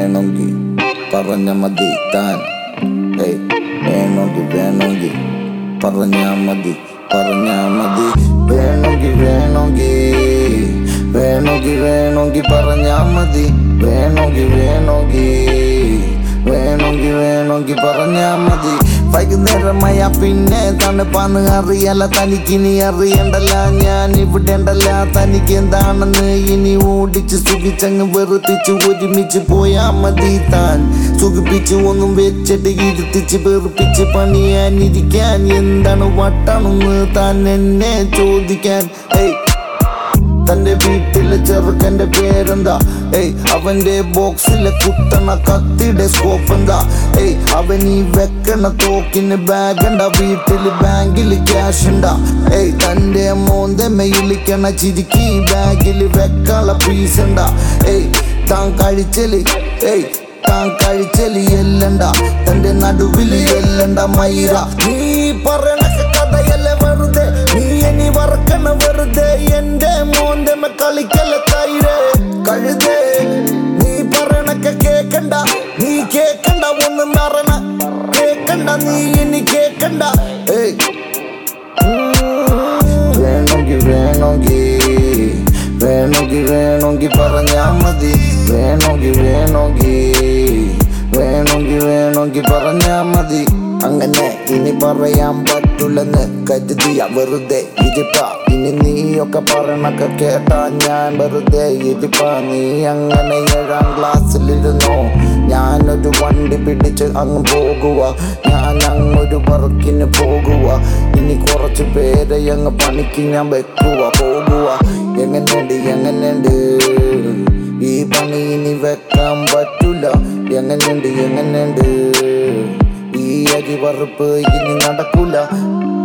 വേണമെങ്കിൽ പറഞ്ഞ മതി താൻ ഏയ് വേണമെങ്കിൽ വേണമെങ്കിൽ പറഞ്ഞാ മതി പറഞ്ഞാ മതി വേണമെങ്കിൽ വേണമെങ്കിൽ വേണമെങ്കിൽ വേണമെങ്കിൽ പറഞ്ഞാ മതി വേണമെങ്കിൽ വേണമെങ്കിൽ വേണമെങ്കിൽ വേണമെങ്കിൽ പറഞ്ഞാ മതി വൈകുന്നേരമായ പിന്നെ തണുപ്പാന്ന് അറിയാല തനിക്കിനി അറിയണ്ടല്ല ഞാൻ ഇവിടെ ഉണ്ടല്ല തനിക്ക് എന്താണെന്ന് ഇനി ഓടിച്ച് സുഖിച്ചങ്ങ് വെറുപ്പിച്ച് ഒരുമിച്ച് പോയാ മതി താൻ സുഖിപ്പിച്ച് ഒന്നും വെച്ചിട്ട് ഇരുത്തിച്ച് വെറുപ്പിച്ച് പണിയാനിരിക്കാൻ എന്താണ് വട്ടാണെന്ന് താൻ എന്നെ ചോദിക്കാൻ ഏയ് തന്റെ വീട്ടിലെ ചെറുക്കന്റെ പേരെന്താ ഏയ് അവന്റെ ബോക്സിലെ കുത്തണ കത്തിയുടെ സ്കോപ്പ് എന്താ ഏയ് അവൻ ഈ വെക്കണ തോക്കിന് ബാഗ് ഉണ്ടാ വീട്ടില് ബാങ്കിൽ ക്യാഷ് ഉണ്ടാ ഏയ് തന്റെ മോന്റെ മെയിലിക്കണ ചിരിക്കി ബാഗിൽ വെക്കാനുള്ള പീസ് ഉണ്ടാ ഏയ് താൻ കഴിച്ചല് ഏയ് താൻ കഴിച്ചല് എല്ലണ്ട തന്റെ നടുവില് എല്ലണ്ട മൈറ നീ പറയണ കഥയല്ല വെറുതെ നീ ഇനി വറക്കണ വെറുതെ എന്റെ മോന്റെ മെ കളിക്കല തൈര് കഴുതേ നീ പറയണൊക്കെ കേക്കണ്ട നീ കേക്കണ്ട ഒന്നും പറയണ കേക്കണ്ട നീ ഇനി കേക്കണ്ട ഏയ് വേണമെങ്കിൽ വേണമെങ്കിൽ വേണമെങ്കിൽ വേണമെങ്കിൽ പറഞ്ഞാ മതി വേണമെങ്കിൽ വേണമെങ്കിൽ വേണമെങ്കിൽ വേണമെങ്കിൽ പറഞ്ഞാ മതി അങ്ങനെ ഇനി പറയാൻ പറ്റില്ലെന്ന് കരുതിയ വെറുതെ ഇരിപ്പ ഇനി നീയൊക്കെ പറയണൊക്കെ കേട്ടാ ഞാൻ വെറുതെ ഇരിപ്പ നീ അങ്ങനെ ഏഴാം ക്ലാസ്സിലിരുന്നോ ഞാനൊരു വണ്ടി പിടിച്ച് അങ്ങ് പോകുക ഞാൻ അങ്ങൊരു വർക്കിന് പോകുക ഇനി കുറച്ച് പേരെ അങ്ങ് പണിക്ക് ഞാൻ വെക്കുക പോകുക എങ്ങനെയുണ്ട് എങ്ങനെയുണ്ട് ഈ പണി ഇനി വെക്കാൻ പറ്റൂല എങ്ങനെയുണ്ട് എങ്ങനെയുണ്ട് ഈ അരി വറുപ്പ് ഇനി നടക്കൂല